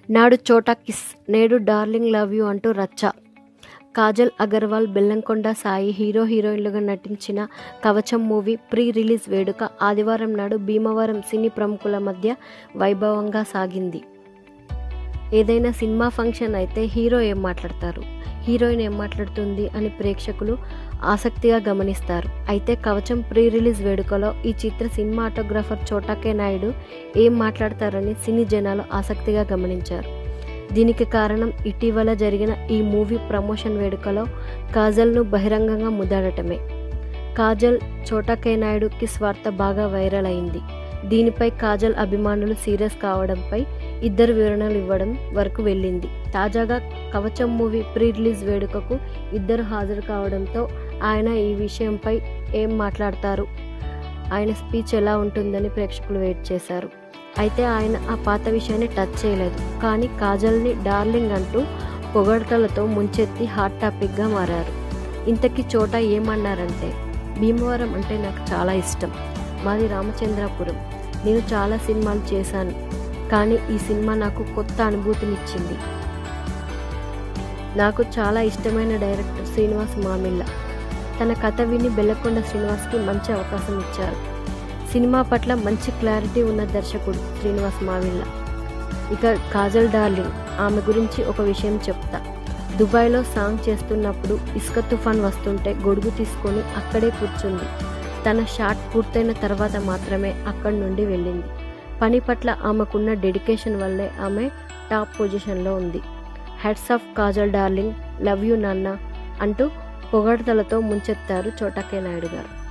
నాడు చోటా కిస్ నేడు డార్లింగ్ లవ్ యూ అంటూ రచ్చ కాజల్ అగర్వాల్ బెల్లంకొండ సాయి హీరో హీరోయిన్లుగా నటించిన కవచం మూవీ ప్రీ రిలీజ్ వేడుక ఆదివారం నాడు భీమవరం సినీ ప్రముఖుల మధ్య వైభవంగా సాగింది ఏదైనా సినిమా ఫంక్షన్ అయితే హీరో ఏం మాట్లాడతారు హీరోయిన్ ఏం మాట్లాడుతుంది అని ప్రేక్షకులు ఆసక్తిగా గమనిస్తారు అయితే కవచం ప్రీ రిలీజ్ వేడుకలో ఈ చిత్ర సినిమాటోగ్రాఫర్ చోటాకే నాయుడు ఏం మాట్లాడతారని సినీ జనాలు ఆసక్తిగా గమనించారు దీనికి కారణం ఇటీవల జరిగిన ఈ మూవీ ప్రమోషన్ వేడుకలో కాజల్ను బహిరంగంగా ముద్దాడటమే కాజల్ చోటాకే నాయుడుకి స్వార్థ బాగా వైరల్ అయింది దీనిపై కాజల్ అభిమానులు సీరియస్ కావడంపై ఇద్దరు వివరణలు ఇవ్వడం వరకు వెళ్ళింది తాజాగా కవచం మూవీ ప్రీ రిలీజ్ వేడుకకు ఇద్దరు హాజరు కావడంతో ఆయన ఈ విషయంపై ఏం మాట్లాడతారు ఆయన స్పీచ్ ఎలా ఉంటుందని ప్రేక్షకులు వెయిట్ చేశారు అయితే ఆయన ఆ పాత విషయాన్ని టచ్ చేయలేదు కానీ కాజల్ని డార్లింగ్ అంటూ పొగడ్తలతో ముంచెత్తి హాట్ టాపిక్గా మారారు ఇంతకీ చోట ఏమన్నారంటే భీమవరం అంటే నాకు చాలా ఇష్టం మాది రామచంద్రాపురం నేను చాలా సినిమాలు చేశాను కానీ ఈ సినిమా నాకు కొత్త అనుభూతినిచ్చింది నాకు చాలా ఇష్టమైన డైరెక్టర్ శ్రీనివాస్ మామిళ్ళ తన కథ విని బెల్లకొండ శ్రీనివాస్కి మంచి అవకాశం ఇచ్చారు సినిమా పట్ల మంచి క్లారిటీ ఉన్న దర్శకుడు శ్రీనివాస్ మావిళ్ళ ఇక కాజల్ డార్లింగ్ ఆమె గురించి ఒక విషయం చెప్తా దుబాయ్లో సాంగ్ చేస్తున్నప్పుడు ఇసుక తుఫాన్ వస్తుంటే గొడుగు తీసుకొని అక్కడే కూర్చుంది తన షాట్ పూర్తయిన తర్వాత మాత్రమే అక్కడి నుండి వెళ్ళింది పని పట్ల ఆమెకున్న డెడికేషన్ వల్లే ఆమె టాప్ పొజిషన్లో ఉంది heads of Kajal darling love you నాన్న అంటూ పొగడ్తలతో ముంచెత్తారు చోటాకే నాయుడు గారు